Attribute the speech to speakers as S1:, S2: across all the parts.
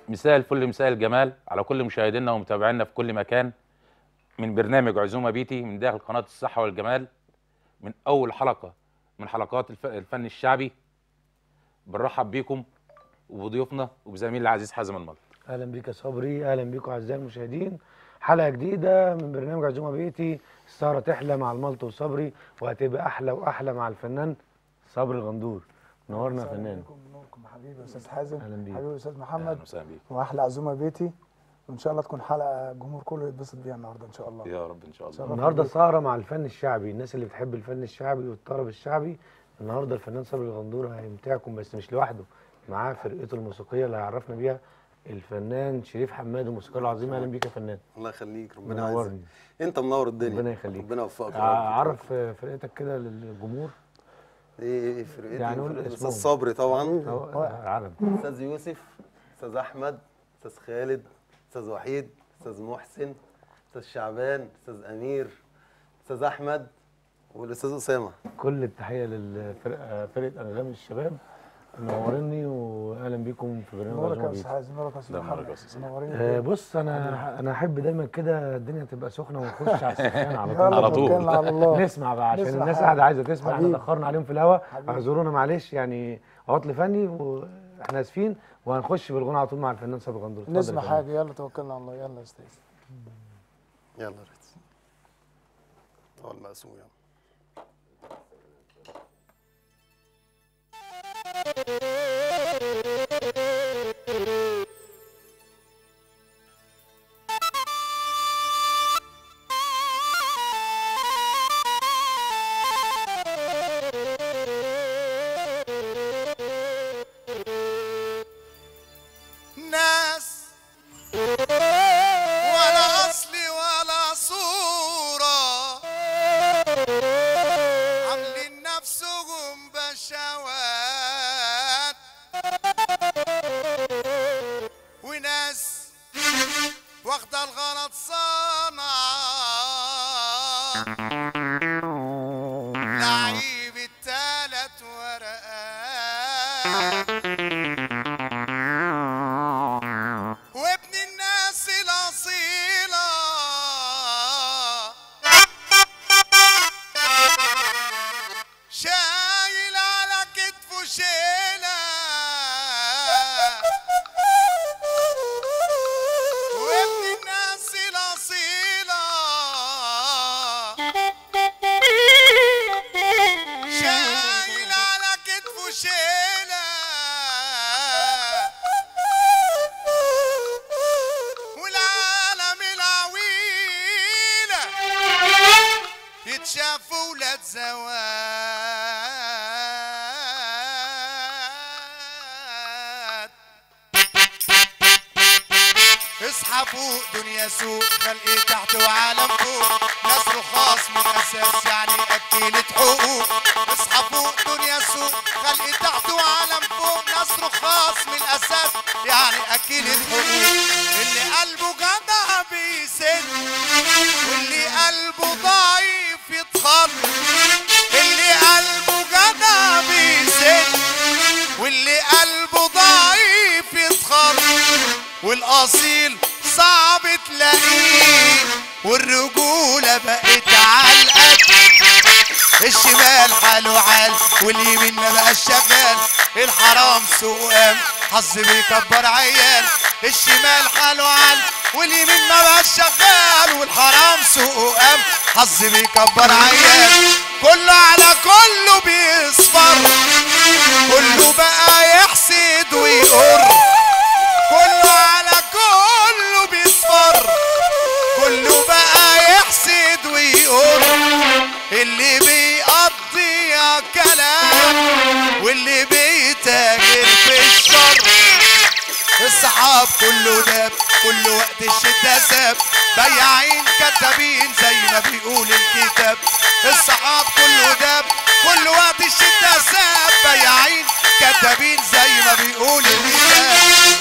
S1: مساء الفل مساء الجمال على كل مشاهدينا ومتابعينا في كل مكان من برنامج عزومه بيتي من داخل قناه الصحه والجمال من اول حلقه من حلقات الف- الفن الشعبي بنرحب بيكم وبضيوفنا وبزميلي العزيز حازم الملط
S2: اهلا بيك يا صبري اهلا بيكم اعزائي المشاهدين حلقه جديده من برنامج عزومه بيتي السهره تحلى مع الملط وصبري وهتبقى احلى واحلى مع الفنان صبري الغندور نورنا يا فنان
S3: بكم نوركم حبيبي يا استاذ حازم
S2: أهلا بيك.
S3: حبيبي يا استاذ
S1: اهلا
S3: محمد
S1: وسهلا بيك
S3: واحلى عزومه بيتي وان شاء الله تكون حلقه الجمهور كله يتبسط بيها النهارده ان شاء الله
S1: يا رب ان شاء الله
S3: شرف
S2: النهارده
S3: بيك.
S2: سهره مع الفن الشعبي الناس اللي بتحب الفن الشعبي والطرب الشعبي النهارده الفنان صبري الغندور هيمتعكم بس مش لوحده معاه فرقته الموسيقيه اللي هيعرفنا بيها الفنان شريف حماد الموسيقار العظيم اهلا بيك يا فنان
S4: الله يخليك ربنا يعزك
S2: منورني
S4: انت منور الدنيا
S2: ربنا يخليك.
S4: ربنا يوفقك يا رب.
S2: عرف فرقتك كده للجمهور
S4: ايه فرقتي
S2: يعني قول
S4: استاذ
S2: اسمهم.
S4: صبري طبعا
S2: أهو، عرب
S4: استاذ يوسف استاذ احمد استاذ خالد استاذ وحيد استاذ محسن استاذ شعبان استاذ امير استاذ احمد والاستاذ اسامه
S2: كل التحيه للفرقه فرقه انغام الشباب منوريني واهلا بيكم في برنامج
S3: نورك
S2: عزومه
S3: يا استاذ
S2: بيتي
S3: حازم نورك يا استاذ
S1: لا، نورك
S3: محمد
S1: يا أستاذ.
S3: منورين
S2: آه بص انا انا احب دايما كده الدنيا تبقى سخنه ونخش على السخان على طول
S3: يلا
S1: على طول.
S3: توكلنا على الله
S2: نسمع بقى عشان
S3: نسمع
S2: الناس
S3: حاجة.
S2: قاعده عايزه تسمع احنا
S3: حبيبي.
S2: اتاخرنا عليهم في الهوا
S3: حبيبي.
S2: اعذرونا معلش يعني عطل فني واحنا اسفين وهنخش بالغنى على طول مع الفنان صبري غندور اتفضل يا
S3: نسمع
S2: فندم.
S3: حاجه يلا توكلنا على الله يلا يا استاذ
S4: يلا يا ريت هو المقسوم يلا
S5: ناس ولا اصل ولا صورة عاملين نفسهم بشوات وناس واخدة الغلط صنعة لعيب التلات ورقات وابن الناس الأصيلة شايل على كتفه شيلة وابن الناس الأصيلة شايل على كتفه شيلة والعالم العويلة يتشافوا ولاد زواد اصحى فوق دنيا سوق خلقي تحت وعالم فوق ناس رخاص من اساس يعني اكلت حقوق اصحى فوق دنيا سوق خلقي تحت وعالم فوق ناس رخاص من اساس يعني اكلت حقوق اللي قلبه جدع بيسد واللي قلبه ضعيف يتخض اللي قلبه جدع بيسد واللي قلبه ضعيف يتخض والاصيل صعب تلاقيه والرجوله بقت علقه الشمال حاله عال واليمين ما بقاش شغال الحرام سوق قام حظ بيكبر عيال الشمال حاله عال واليمين ما بقاش شغال والحرام سوق قام حظ بيكبر عيال كله على كله بيصفر كله بقى يحسد ويقر كله على كله بيصفر كله بقى يحسد ويقول اللي بيقضي يا كلام واللي بيتاجر في الشر الصحاب كله داب كل وقت الشدة ساب بياعين كدابين زي ما بيقول الكتاب الصحاب كله داب كل وقت الشدة ساب بياعين كدابين زي ما بيقول الكتاب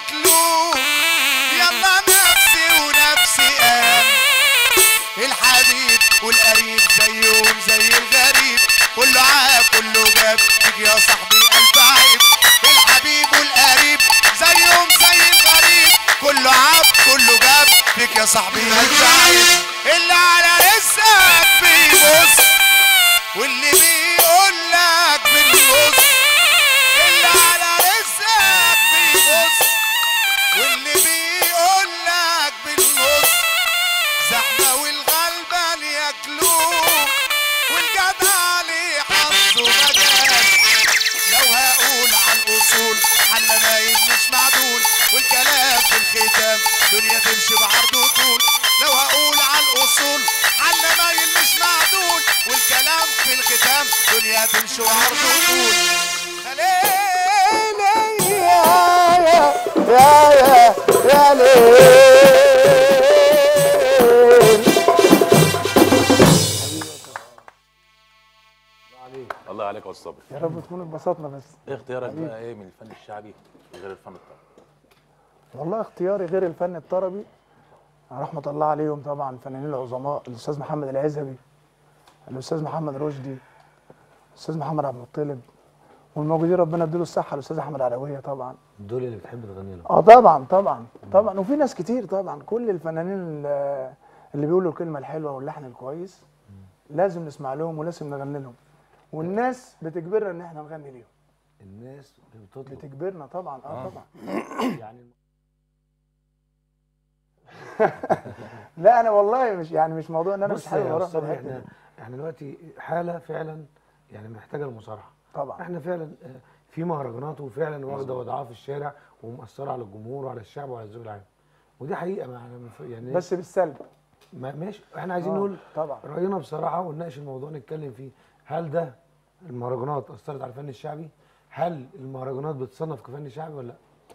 S5: ياكلوه يلا نفسي ونفسي قام الحبيب والقريب زيهم زي الغريب كله عاب كله جاب تيجي يا صاحبي قلب عيب الحبيب والقريب زيهم زي الغريب كله عاب كله جاب فيك يا صاحبي قلب عيب اللي على رزقك بيبص واللي بيقول لك بالنص اللي على رزقك بيبص واللي بيقول لك بالنص زحمة والغلبان ياكلوه والجدع ليه حظه مجال لو هقول عن الاصول حل مايد مش معدول والكلام في الختام دنيا تمشي بعرض وطول لو هقول عن الاصول حل مايل مش معدول والكلام في الختام دنيا تمشي بعرض وطول خليل
S3: يا يا يا ليل
S1: الله عليك والصبر
S3: يا رب تكون اتبسطنا بس
S1: ايه اختيارك بقى ايه من الفن الشعبي غير الفن الطربي
S3: والله اختياري غير الفن الطربي رحمة الله عليهم طبعا الفنانين العظماء الأستاذ محمد العزبي الأستاذ محمد رشدي الأستاذ محمد عبد المطلب والموجودين ربنا يديله الصحة الأستاذ أحمد علوية طبعا
S2: دول اللي بتحب تغني لهم
S3: اه طبعا طبعا طبعا وفي ناس كتير طبعا كل الفنانين ال- اللي بيقولوا الكلمة الحلوة واللحن الكويس لازم نسمع لهم ولازم نغني لهم والناس بتجبرنا ان احنا نغني ليهم
S2: الناس بتطلب
S3: بتجبرنا طبعا اه طبعا
S2: يعني
S3: لا انا والله مش يعني مش موضوع ان انا مش
S2: بص
S3: حابب
S2: يا
S3: اروح
S2: أستاذ
S3: في الحتة
S2: احنا
S3: دي.
S2: احنا دلوقتي حاله فعلا يعني محتاجه المصارحه
S3: طبعا
S2: احنا فعلا آه، في مهرجانات وفعلا واخده وضعها في الشارع ومؤثره على الجمهور وعلى الشعب وعلى الذوق العام ودي حقيقه ما احنا مف- يعني
S3: بس بالسلب
S2: ما ماشي احنا عايزين
S3: آه،
S2: نقول
S3: طبعا
S2: راينا بصراحه ونناقش الموضوع نتكلم فيه هل ده المهرجانات اثرت على الفن الشعبي هل المهرجانات بتصنف كفن شعبي ولا لا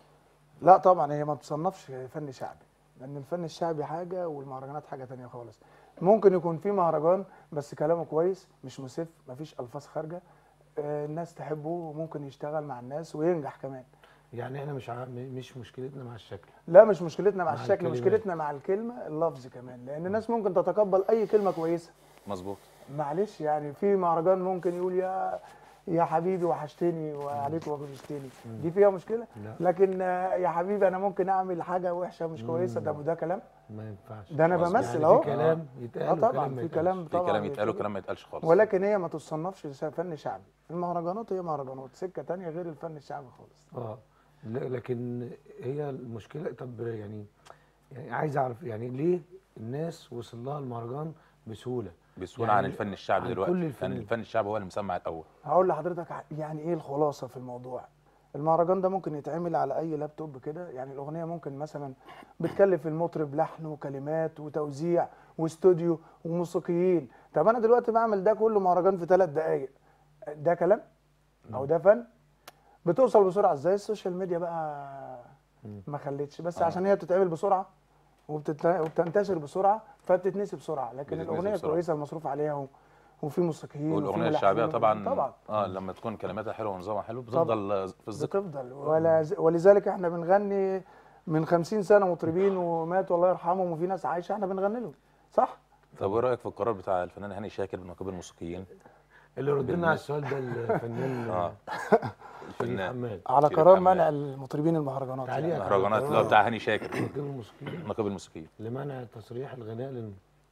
S3: لا طبعا هي ما تصنفش فن شعبي لان الفن الشعبي حاجه والمهرجانات حاجه تانية خالص ممكن يكون في مهرجان بس كلامه كويس مش مسف مفيش الفاظ خارجه آه، الناس تحبه وممكن يشتغل مع الناس وينجح كمان
S2: يعني احنا مش ع... مش مشكلتنا مع الشكل
S3: لا مش مشكلتنا مع,
S2: مع
S3: الشكل
S2: الكلمات.
S3: مشكلتنا مع الكلمه اللفظ كمان لان الناس ممكن تتقبل اي كلمه كويسه
S1: مظبوط
S3: معلش يعني في مهرجان ممكن يقول يا يا حبيبي وحشتني وعليك وغشتني دي فيها مشكله
S2: لا.
S3: لكن آه، يا حبيبي انا ممكن اعمل حاجه وحشه مش كويسه ده وده كلام
S2: ما ينفعش
S3: ده انا
S1: مظبوط.
S3: بمثل
S2: يعني
S3: اهو
S2: في كلام يتقال
S3: اه طبعا
S2: وكلام ما
S3: في
S2: يتقالش.
S3: كلام
S1: في
S3: طبعا
S1: كلام يتقال
S3: يتقال.
S1: وكلام ما يتقالش خالص
S3: ولكن هي ما تصنفش فن شعبي المهرجانات هي مهرجانات سكه تانية غير الفن الشعبي خالص
S2: اه ل- لكن هي المشكله طب يعني يعني عايز اعرف يعني ليه الناس وصل لها المهرجان بسهوله
S1: بسهوله
S2: يعني
S1: عن الفن الشعبي
S2: عن
S1: دلوقتي
S2: كل
S1: لان
S2: الفن.
S1: الفن الشعبي هو اللي مسمع الاول
S3: هقول لحضرتك ع- يعني ايه الخلاصه في الموضوع المهرجان ده ممكن يتعمل على اي لابتوب كده يعني الاغنيه ممكن مثلا بتكلف المطرب لحن وكلمات وتوزيع واستوديو وموسيقيين طب انا دلوقتي بعمل ده كله مهرجان في ثلاث دقائق ده كلام او ده فن بتوصل بسرعه ازاي السوشيال ميديا بقى ما خلتش بس عشان هي بتتعمل بسرعه وبتت... وبتنتشر بسرعه فبتتنسي بسرعه لكن
S1: بتتنسي
S3: الاغنيه
S1: بسرعة.
S3: كويسه المصروف عليها و... وفي موسيقيين وفي
S1: والاغنيه
S3: ملحنين
S1: الشعبيه
S3: وفي-
S1: طبعا
S3: طبعا
S1: اه لما تكون كلماتها حلوه ونظامها حلو بتفضل في الذكر
S3: بتفضل ولا ز... ولذلك احنا بنغني من 50 سنه مطربين وماتوا الله يرحمهم وفي ناس عايشه احنا بنغني لهم صح؟
S1: طب وايه رايك في القرار بتاع الفنان هاني شاكر بنقابه الموسيقيين
S2: اللي رد لنا على السؤال ده الفنان
S1: اه
S2: شريف
S1: الفنان
S2: حماد
S3: على
S1: شريف
S3: قرار
S1: حماد.
S3: منع المطربين المهرجانات
S2: تعليق.
S3: يعني.
S1: مهرجانات اللي هو بتاع هاني شاكر
S2: نقيب الموسيقيين
S1: نقابه الموسيقيين
S2: لمنع تصريح الغناء لل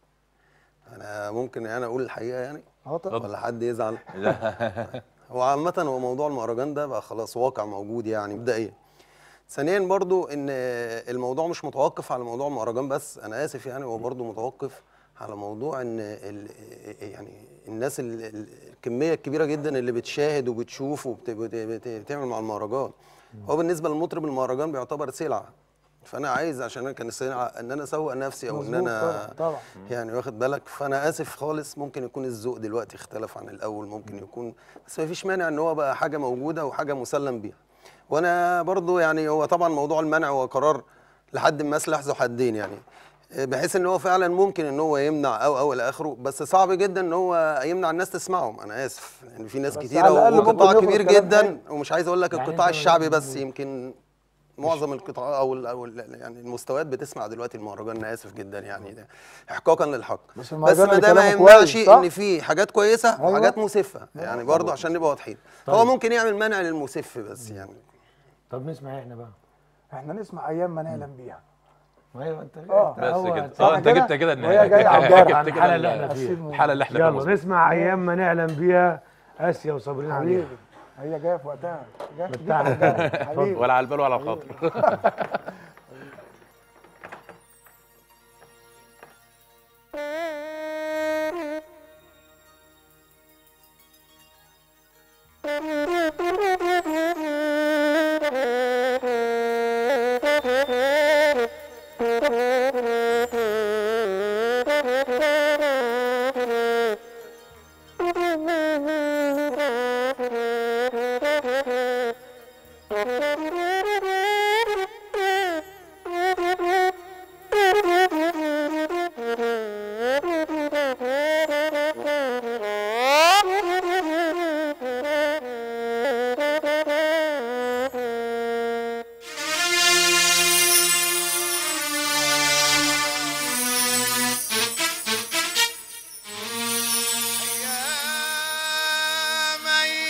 S4: انا ممكن انا اقول الحقيقه يعني
S3: اه طبعا
S4: ولا حد يزعل
S1: لا
S4: هو عامة هو موضوع المهرجان ده بقى خلاص واقع موجود يعني مبدئيا. ثانيا برضو ان الموضوع مش متوقف على موضوع المهرجان بس انا اسف يعني هو برضو متوقف على موضوع ان ال يعني الناس ال- ال- الكميه الكبيره جدا اللي بتشاهد وبتشوف وبتعمل مع المهرجان هو بالنسبه للمطرب المهرجان بيعتبر سلعه فانا عايز عشان انا كان السلعه ان انا اسوق نفسي او ان
S3: مظبوط
S4: انا
S3: طبعا طبعا
S4: يعني واخد بالك فانا اسف خالص ممكن يكون الذوق دلوقتي اختلف عن الاول ممكن يكون بس ما فيش مانع ان هو بقى حاجه موجوده وحاجه مسلم بيها وانا برضو يعني هو طبعا موضوع المنع هو قرار لحد ما سلاح ذو حدين يعني بحيث ان هو فعلا ممكن ان هو يمنع او او الى اخره بس صعب جدا ان هو يمنع الناس تسمعهم انا اسف يعني في ناس
S3: بس
S4: كتيره
S3: على الأقل ممكن
S4: وقطاع
S3: يخرج
S4: كبير
S3: كلام
S4: جدا
S3: حلو.
S4: ومش عايز اقول لك
S2: يعني
S4: القطاع
S2: أنت
S4: الشعبي
S2: مثلاً
S4: بس يمكن معظم القطاع او ال- او ال- يعني المستويات بتسمع دلوقتي المهرجان انا اسف جدا يعني ده احقاقا للحق
S3: بس
S4: بس
S3: المهرجان
S4: ما
S3: اللي
S4: ده ما
S3: كلامه
S4: يمنعش
S3: كويس، صح؟
S4: ان في حاجات كويسه
S3: أيوة.
S4: وحاجات مسفه يعني برضه عشان نبقى واضحين هو ممكن يعمل منع للمسف بس يعني
S2: طب نسمع احنا بقى
S3: احنا نسمع ايام ما نعلم بيها
S2: ايوه انت
S3: آه.
S2: أنت
S1: بس
S2: هو-
S1: كده
S3: صح
S1: اه انت
S3: كده؟
S1: جبت كده
S3: وهي جاية على الجرح،
S1: جبت
S2: عن
S1: كده
S2: الحالة اللي
S1: ال-
S2: احنا فيها.
S1: الحاله اللي احنا فيها
S2: يلا
S1: مظبوط.
S2: نسمع ايام ما نعلم بيها اسيا وصابرين عليها
S3: حبيبي هي جايه في وقتها جايه جيت
S2: بتاعنا.
S3: على الجرح. حبيبي
S1: ولا على البال ولا على الخاطر
S5: أيام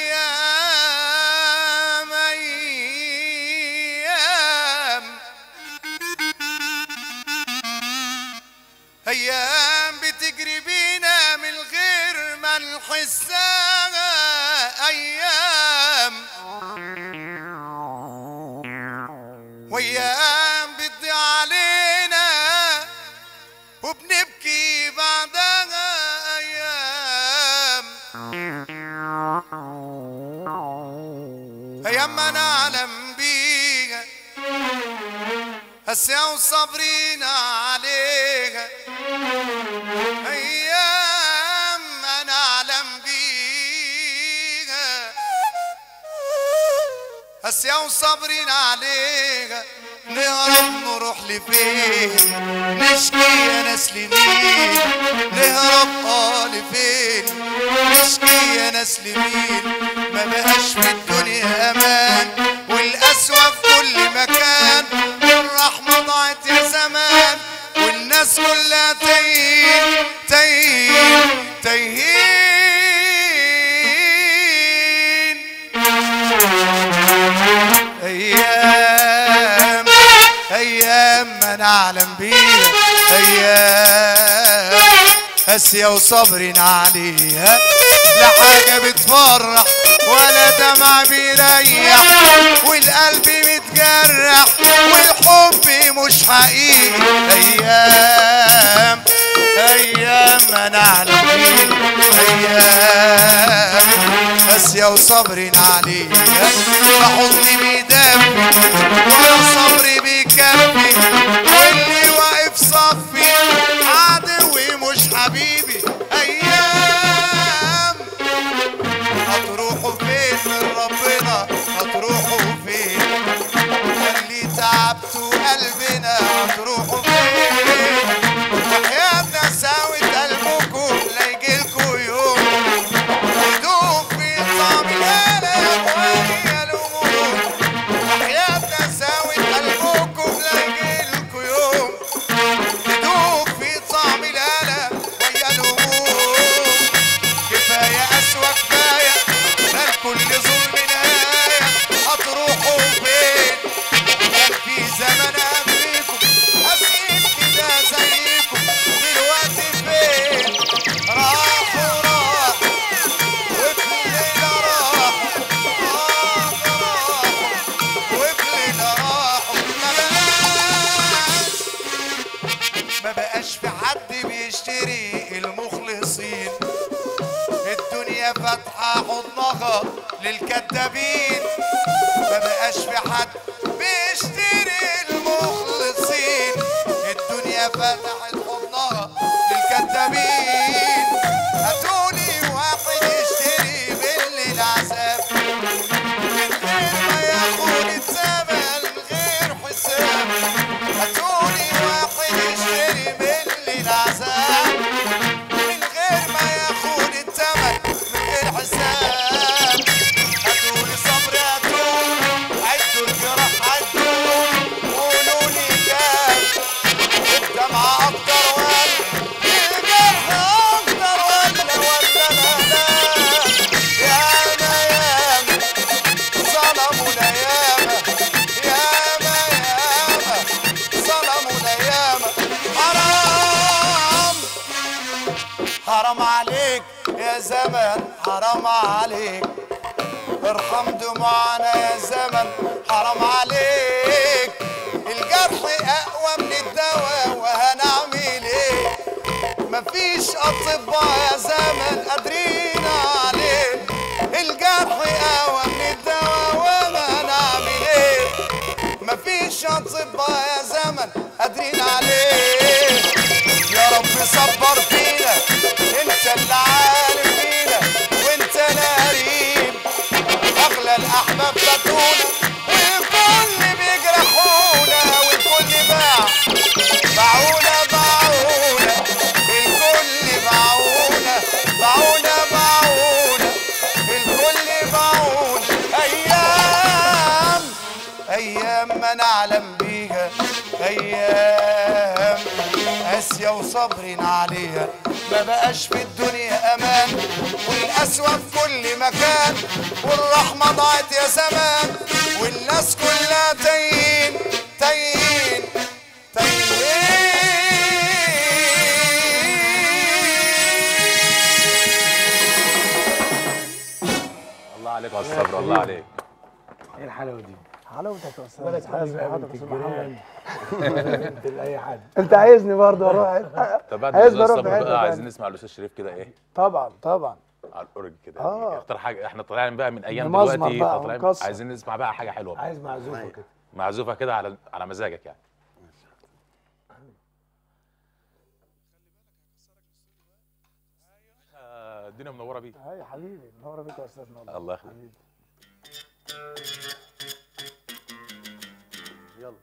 S5: أيام أيام أيام بتجري بينا من غير ما نحسها أيام وأيام بتضيع علينا وبنبكي بعدها أيام أيام ما نعلم بيها هسه وصابرين عليها أيام ما نعلم بيها هسه وصابرين عليها نهرب نروح لفين نشكي يا ناس لمين نهرب اه لفين نشكي يا ناس لمين ما بقاش في الدنيا امان والقسوة في كل مكان والرحمة ضاعت يا زمان والناس كلها تايهين تايهين تايهين ايام ايام ما نعلم بيها ايام اسيا وصبر عليها لا حاجه بتفرح ولا دمع بيريح والقلب متجرح والحب مش حقيقي ايام ايام ما نعلم بيها ايام اسيا وصبر عليها حضني بيدفي ولا صبري بيكفي واللي واقف صفي عدوي مش حبيبي ايام هتروحوا فين من ربنا هتروحوا فين اللي تعبتوا قلبنا هتروحوا فين وحياتنا ساوت قلبكم لا يجيلكوا يوم يدوب في طعم الالم وهي الامور وحياتنا ساوت قلبكم لا يجيلكوا يوم يدوب في طعم الالم وهي الامور كفايه اسوى كفايه ده الكل ظلم نهايه هتروحوا فين كان في زمن قبلكم اسئل كده زيكم دلوقتي فين راحوا راحوا وبليلة راحوا آه راحوا وبليلة راحوا ما بقاش ما بقاش في حد بيشتري المخلصين الدنيا فاتحة حضنها للكدابين ما بقاش في حد بيشتري المخلصين الدنيا فتحت حضنها للكدابين هاتولي واحد يشتري بالليل عذاب من غير ما ياخد الثمن غير حساب هاتولي واحد يشتري بالليل عذاب من غير ما ياخد الثمن من غير حساب هاتولي صبر هاتولي عدوا الجراح عدوا زمن حرام عليك ارحم دموعنا يا زمن حرام عليك الجرح اقوى من الدواء وهنعمل ايه مفيش اطباء يا زمن قادرين عليه الجرح اقوى من الدواء وهنعمل ايه مفيش اطباء يا زمن قادرين عليه يا رب صبر فينا انت اللي عارف فينا وانت القريب اغلى الاحباب فاتونا والكل بيجرحونا والكل باع باعونا باعونا الكل باعونا باعونا باعونا الكل باعونا ايام ايام ما نعلم بيها ايام قاسية وصبر عليها ما بقاش في الدنيا امان والقسوة في كل مكان والرحمة ضاعت يا زمان والناس كلها تايهين تايهين تايهين
S1: الله عليك على الصبر الله عليك
S2: ايه الحلاوه دي
S3: حلاوتك يا استاذ
S2: ولا
S3: حازم،
S2: تحاسب يا
S3: حضرتك
S2: بنت
S3: أستاذ محمد.
S2: الجيران ولا بنت لاي حد
S3: انت عايزني برضه اروح
S1: طب بعد
S3: عايز
S1: الاستاذ
S3: اروح في
S1: صبري
S3: حته
S1: بقى عايزين
S3: تانية.
S1: نسمع الاستاذ شريف كده ايه
S3: طبعا طبعا
S1: على الاورج كده
S3: آه.
S1: يعني اختار حاجه احنا طالعين بقى من ايام
S3: نمزمر
S1: دلوقتي
S3: بقى
S1: فطالعين
S3: ونكسر.
S1: عايزين نسمع بقى حاجه حلوه بقى
S2: عايز معزوفه كده
S1: معزوفه كده على على مزاجك يعني آه، الدنيا منوره بيك
S3: هاي يا حبيبي منور بيك يا استاذ نور
S1: الله يخليك
S3: حبيبي
S4: يلا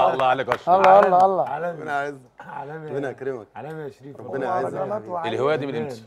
S1: الله عليك يا أشرف.
S3: الله الله الله
S4: ربنا
S2: عالمي
S4: يعزك
S2: عالمي
S4: ربنا يكرمك
S2: عالمي يا شريف
S4: ربنا يعزك.
S3: مهرجانات وعلي-
S1: الهوايه دي من امتى؟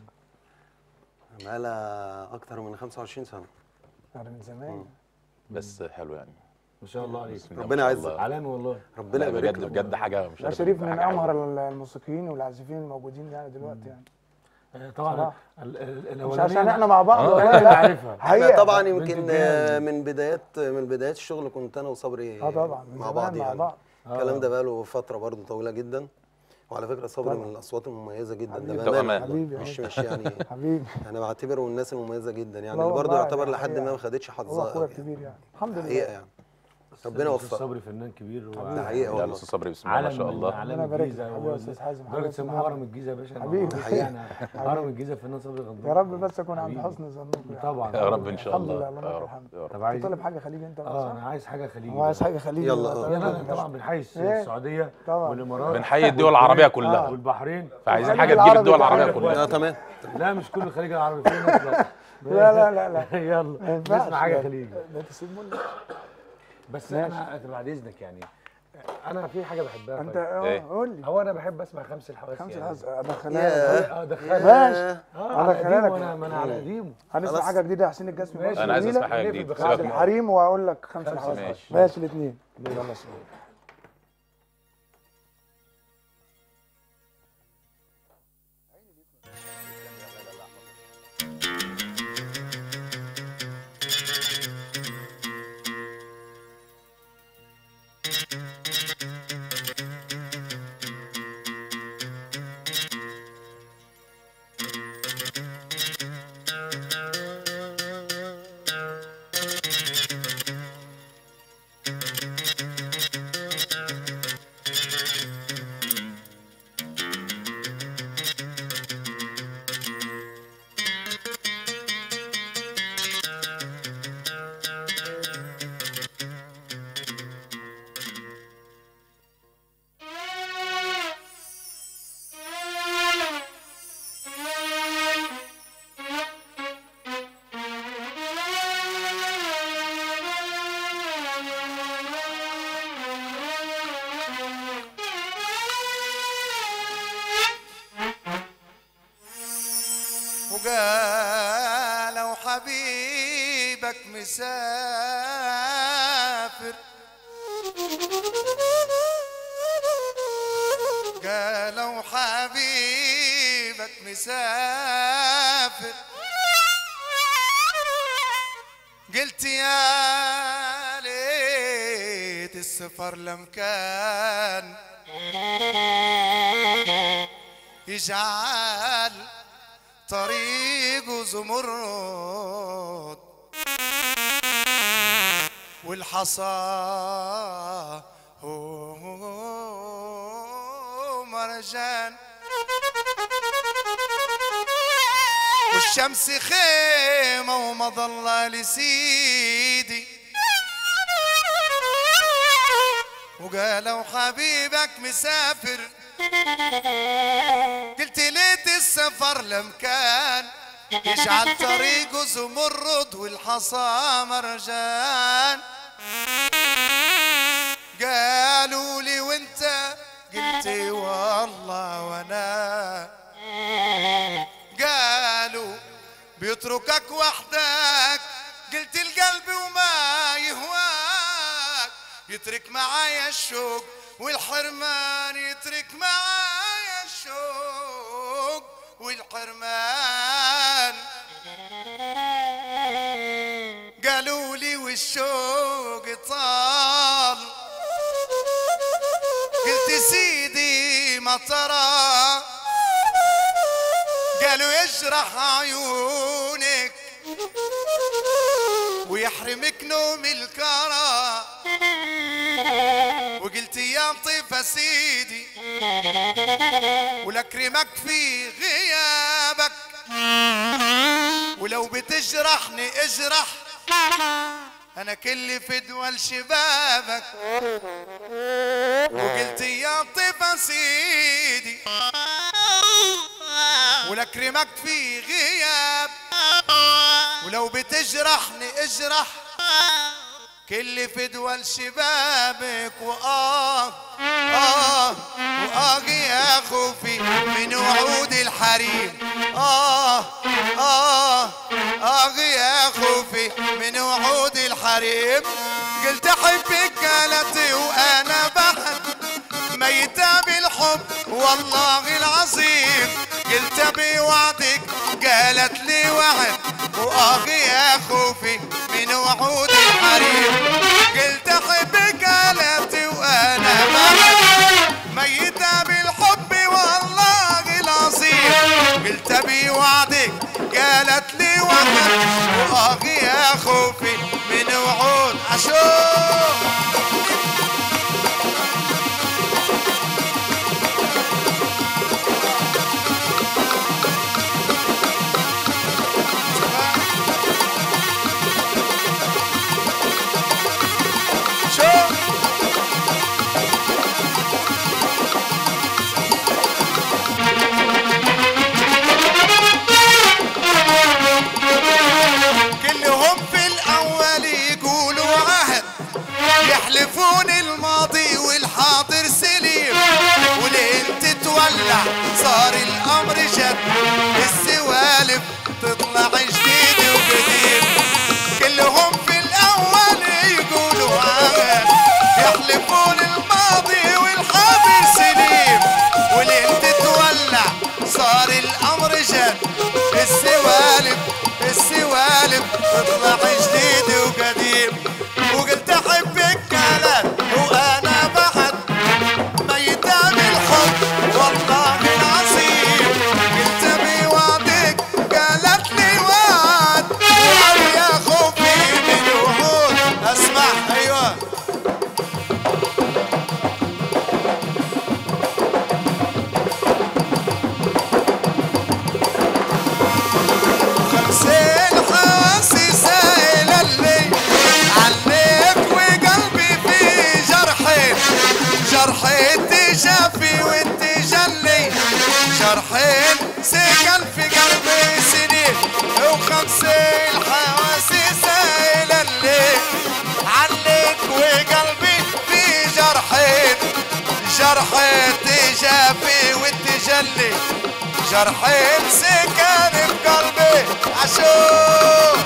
S4: بقالها اكتر من 25 سنه
S3: يعني من زمان
S1: بس حلو يعني
S2: ما شاء الله عليك
S1: بسم الله
S4: ربنا
S1: ما شاء
S4: يعزك.
S1: الله.
S2: عالمي والله
S4: ربنا
S1: لا
S4: يبارك
S1: بجد
S4: لك
S1: بجد حاجه مش
S3: ده
S1: عارف
S3: شريف
S1: أقول
S3: من
S1: حاجة حلوة.
S3: امهر الموسيقيين والعازفين الموجودين يعني دلوقتي يعني
S2: آه، طبعا
S3: صراحة.
S2: ال- ال-
S3: مش
S2: الأولانية-
S3: عشان احنا مع بعض
S1: آه.
S3: والله
S2: انا
S3: لا
S2: عارفها
S4: احنا
S3: حقيقة
S4: طبعا
S2: بنت
S4: يمكن
S2: الجيران.
S4: آه، من بدايات من بدايات الشغل كنت انا وصبري
S3: اه طبعا من
S4: مع
S3: زمان
S4: بعض
S3: مع
S4: يعني
S3: بعض
S4: الكلام ده بقاله فتره برضه طويله جدا وعلى فكره صبري من الاصوات المميزه جدا
S3: حبيبي.
S4: ده
S1: توأمان.
S4: بامانه
S3: حبيبي
S4: مش
S3: أهو.
S4: مش يعني
S3: حبيبي
S4: انا بعتبره من الناس المميزه جدا يعني
S3: لا
S4: اللي برضه
S3: والله
S4: يعتبر
S3: يعني
S4: لحد ما
S3: حقيقة.
S4: ما خدتش
S3: هو
S4: حظها
S3: اخويا
S4: قوي يعني.
S3: الكبير يعني الحمد
S4: حقيقه
S3: لله
S4: يعني ربنا
S2: الأستاذ
S4: يوفقه
S2: صبري فنان كبير و-
S4: ده حقيقة
S1: لا
S4: والله.
S1: الاستاذ صبري بسم الله ما
S2: علم
S1: شاء
S2: من
S1: الله
S2: اعلام
S3: ربنا يبارك
S2: الجيزه
S3: لك. حبيبي يا أستاذ حازم.
S2: درجه
S3: حبيبي
S2: سموه
S3: محمد.
S2: هرم الجيزه يا باشا
S3: حبيبي.
S2: بس يعني هرم الجيزه الفنان صبري غندور
S3: يا رب بس اكون عند
S2: حبيبي.
S3: حسن ظنكم يعني
S2: طبعا
S1: يا رب ان شاء
S3: الحمد
S1: الله
S3: لله، اللهم
S1: يا
S3: لك
S1: رب
S3: الحمد.
S1: يا رب
S2: طب عايز
S3: طالب حاجه خليجي انت
S2: اه
S3: صح؟
S2: انا عايز حاجه خليجي
S3: هو عايز حاجه خليجي
S4: يلا،
S3: بقى.
S4: آه.
S2: يلا
S3: تمام.
S2: أنا طبعا بنحيي
S3: إيه؟
S2: السعوديه
S3: طبعا.
S2: والامارات
S1: بنحيي الدول العربيه
S2: آه.
S1: كلها
S2: والبحرين
S1: فعايزين
S3: الخليج
S1: حاجه تجيب
S3: العربي
S1: الدول
S3: ده
S1: العربيه
S3: حاجة
S1: كلها
S4: لا تمام
S2: لا مش كل الخليج العربي في ناس لا
S3: لا لا لا لا ما
S2: يلا
S3: ينفعش
S2: نسمع حاجه
S3: لا.
S2: خليجي
S3: لا تسيبوني
S2: بس
S3: ماشي.
S2: انا بعد اذنك يعني انا في حاجه بحبها
S3: انت
S2: طيب.
S3: اه
S1: إيه؟
S3: قول لي
S2: هو انا بحب اسمع خمس الحواس
S3: خمسة
S2: يعني.
S3: الحظ ادخلها لك.
S2: اه دخلها
S3: ماشي
S2: اه
S3: أنا
S2: على
S3: خلالك.
S2: قديمه وانا ما انا على قديمه
S3: هنسمع
S4: خلاص.
S3: حاجه جديده حسين الجسمي
S2: ماشي.
S3: برضه
S1: انا عايز
S3: جميلة.
S1: اسمع حاجه
S2: نقفل
S1: جديده
S2: بخمسة
S3: بعد
S1: سيبك من-
S3: الحريم واقول لك خمسة
S2: خمسة
S3: الحظ
S1: ماشي.
S3: ماشي الاثنين
S2: يلا اسمع
S5: وقالوا حبيبك مسافر قالوا حبيبك مسافر قلت يا ليت السفر لم كان يجعل طريقه زمرد والحصى هو مرجان والشمس خيمة ومظلة لسيدي وقالوا حبيبك مسافر قلت ليت السفر لم كان يجعل طريقه زمرد والحصى مرجان قالوا لي وانت قلت والله وانا قالوا بيتركك وحدك قلت القلب وما يهواك يترك معايا الشوق والحرمان يترك معايا الشوق والحرمان قالوا لي والشوق طال قلت سيدي ما ترى قالوا يجرح عيونك ويحرمك نوم الكرى وقلت يا طيفة سيدي ولكرمك في غيابك ولو بتجرحني اجرح انا كل في دول شبابك وقلت يا طيفة سيدي ولكرمك في غياب ولو بتجرحني اجرح كل في دول شبابك وآه آه وآه يا خوفي من وعود الحريم آه آه آه يا خوفي من وعود الحريم قلت أحبك قالت وأنا بحب ميتة بالحب والله العظيم قلت بوعدك قالت لي وعد وآه يا خوفي من وعود الحريم قلت أحبك قالت وأنا بحب ميتة بالحب والله العظيم قلت بوعدك قالت لي وعد وآه يا خوفي من وعود أشوف شوف كلهم في الاول يقولوا عهد يحلفون الماضي والحاضر سليم ولين تتولع صار الامر جد السوالف تطلع جديد وقديم كلهم في الاول يقولوا عهد يحلفون الماضي والحاضر سليم ولين تتولع صار الامر جد السوالف السوالف تطلع جديد وقديم وقلت احبك قالت وانا بعد ميتة بالحب والله العظيم قلت بوعدك قالت لي وعد وعد يا خوفي من وعود اسمع ايوه خمسين حواسي سائلة اللي عليك وقلبي في جرحين جرحين تجافي وانت جلي جرحين سكن في قلبي سنين وخمسين حواسي سائلة اللي عليك وقلبي في جرحين جرحين تجافي وانت جلي جرحين سكن في قلبي عشوق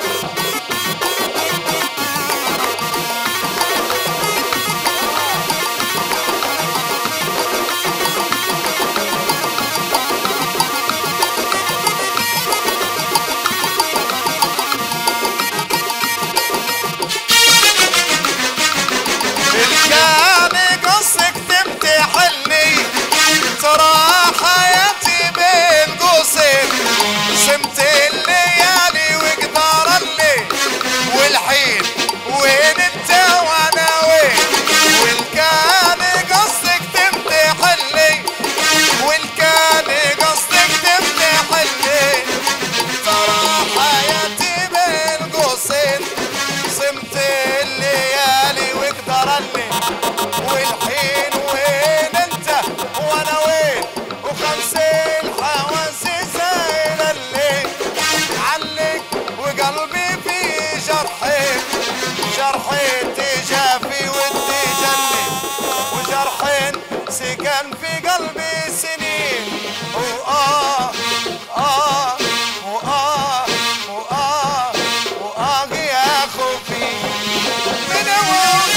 S5: الكان قصك تمتحني ترى حياتي بين قوسين سمت الليالي وقدر اللي والحين وين انت وانا وين والكان قصدك تمتحني والكان قصدك تمتحني ترى حياتي بين قوسين صمت الليالي واقدر اللي والحين وين انت وانا وين وخمسين حواسي زين اللي علق وقلبي في جرحين جرحين تجافي وانت جلي وجرحين سكن في قلبي سنين وآه آه وآه وآه وآه يا خوفي من وعود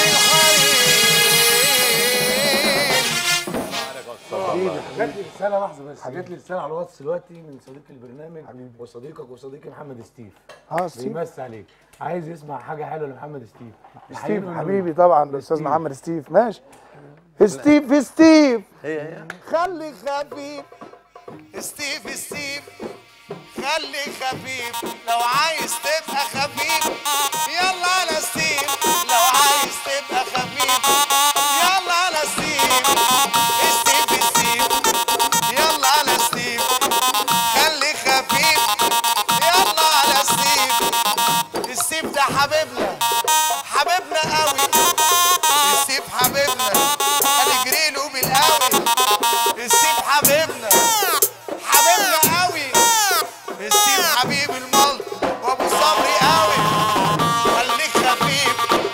S5: الحريم
S2: حبيبي جات لي رساله لحظه بس جات لي رساله على الواتس دلوقتي من صديق البرنامج حبيبي وصديقك وصديقي محمد ستيف
S3: اه ستيف
S2: بيمسي عليك عايز يسمع حاجه حلوه لمحمد ستيف
S3: ستيف
S2: نحييه
S3: حبيبي طبعا الاستاذ
S2: ستيف.
S3: محمد ستيف ماشي ستيف ستيف
S4: هي هي
S3: خلي خفيف
S5: ستيف ستيف خلي خفيف لو عايز تبقى خفيف يلا على ستيف لو عايز تبقى خفيف يلا على ستيف ستيف ستيف يلا على ستيف خلي خفيف يلا على ستيف ستيف ده حبيبنا حبيبنا قوي ستيف حبيبنا هنجري له بالقوي ستيف حبيبنا حبيبنا قوي ستيف حبيب الملط وابو صبري قوي خليك خفيف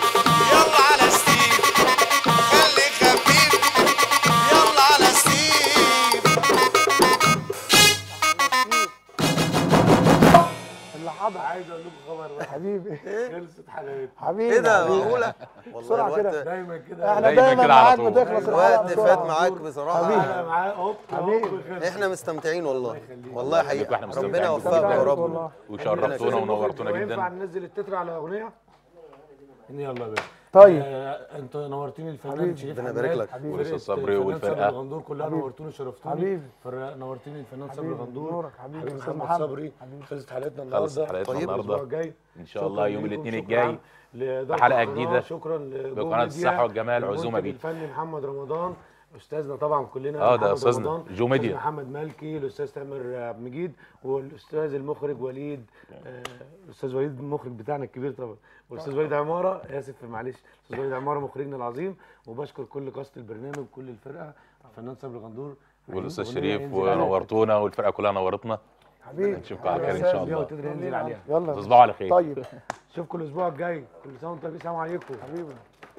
S2: خلصت حلقتنا
S3: حبيبي
S4: ايه ده
S3: حبيبي.
S4: معقوله والله
S3: بسرعة
S4: الوقت
S3: كده.
S2: دايما كده
S3: احنا
S1: دايماً
S3: دايما
S1: كده على
S3: معاك
S1: طول.
S3: بتخلص الحلقه
S4: الوقت
S3: بسرعة.
S4: فات معاك بصراحه
S2: انا معاه هوب
S3: حبيبي.
S2: هوب خلص.
S4: احنا مستمتعين والله والله حقيقه
S1: احنا مستمتعين
S4: ربنا
S1: بكل
S4: يوفقك يا
S1: حاجة.
S4: رب
S3: والله.
S1: وشرفتونا
S2: أستاذ المخرج،
S1: ونورتونا
S2: هو ينفع
S1: جدا
S2: ننزل التتر على اغنيه؟ يلا يا باشا
S3: طيب
S2: آه، انت نورتني الفنان
S3: حبيبي.
S2: شريف
S4: ربنا
S2: حماد،
S4: يبارك لك.
S2: فرقة
S1: والأستاذ صبري
S2: الفنان
S1: والفرقة.
S2: صبري الغندور كلها
S3: حبيبي.
S2: نورتوني وشرفتوني
S3: حبيبي.
S2: فرقة نورتني الفنان صبري
S3: حبيبي.
S2: الغندور
S3: نورك حبيبي.
S2: حبيبي
S3: أستاذ
S2: محمد
S3: محمد.
S2: صبري
S3: حبيبي.
S2: خلصت حلقتنا النهارده
S1: خلصت حلقتنا
S2: طيب
S1: النهاردة.
S2: الاسبوع الجاي
S1: ان شاء
S2: شكراً
S1: الله يوم
S2: ليكم،
S1: الاثنين
S2: شكراً
S1: الجاي
S2: لإدارة
S1: بحلقة
S2: القناة،
S1: جديدة
S2: شكرا لجو
S1: بقناة
S2: ميديا،
S1: الصحة والجمال،
S2: المنتج
S1: عزومة بيك.
S2: الفني محمد رمضان استاذنا طبعا كلنا
S1: آه، ده
S2: محمد
S1: أستاذنا،
S2: رمضان،
S1: جو ميديا.
S2: أستاذ محمد مالكي الاستاذ تامر عبد المجيد والاستاذ المخرج وليد آه، الاستاذ وليد المخرج بتاعنا الكبير طبعا والاستاذ وليد عماره اسف معلش الاستاذ وليد عماره مخرجنا العظيم وبشكر كل كاست البرنامج كل الفرقه الفنان صبري غندور
S1: والاستاذ
S2: أغنية
S1: شريف
S2: ينزل عليها.
S1: ونورتونا والفرقه كلها نورتنا
S3: حبيبي
S1: نشوفكم على خير ان شاء
S2: دي
S1: الله
S2: وتقدر ينزل عليها
S3: يلا
S1: تصبحوا على خير
S3: طيب
S2: اشوفكم الاسبوع الجاي كل سنه وانتم طيبين السلام عليكم
S3: حبيبي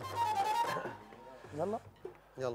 S3: يلا
S4: يلا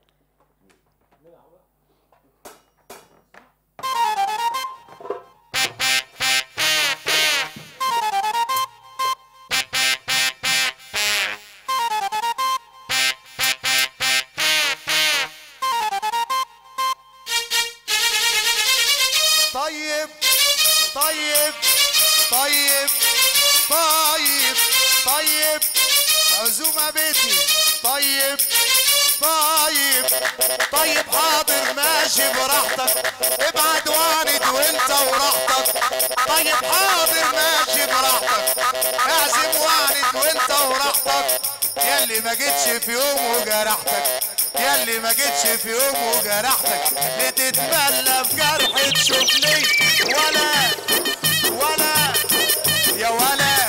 S5: طيب طيب طيب طيب طيب عزومة بيتي طيب طيب طيب حاضر ماشي براحتك ابعد واند وانت وراحتك طيب حاضر ماشي براحتك اعزم واند وانت وراحتك ياللي ما جيتش في يوم وجرحتك ياللي ما جيتش في يوم وجرحتك لتتملى بجرح تشوفني ولا ولا يا ولا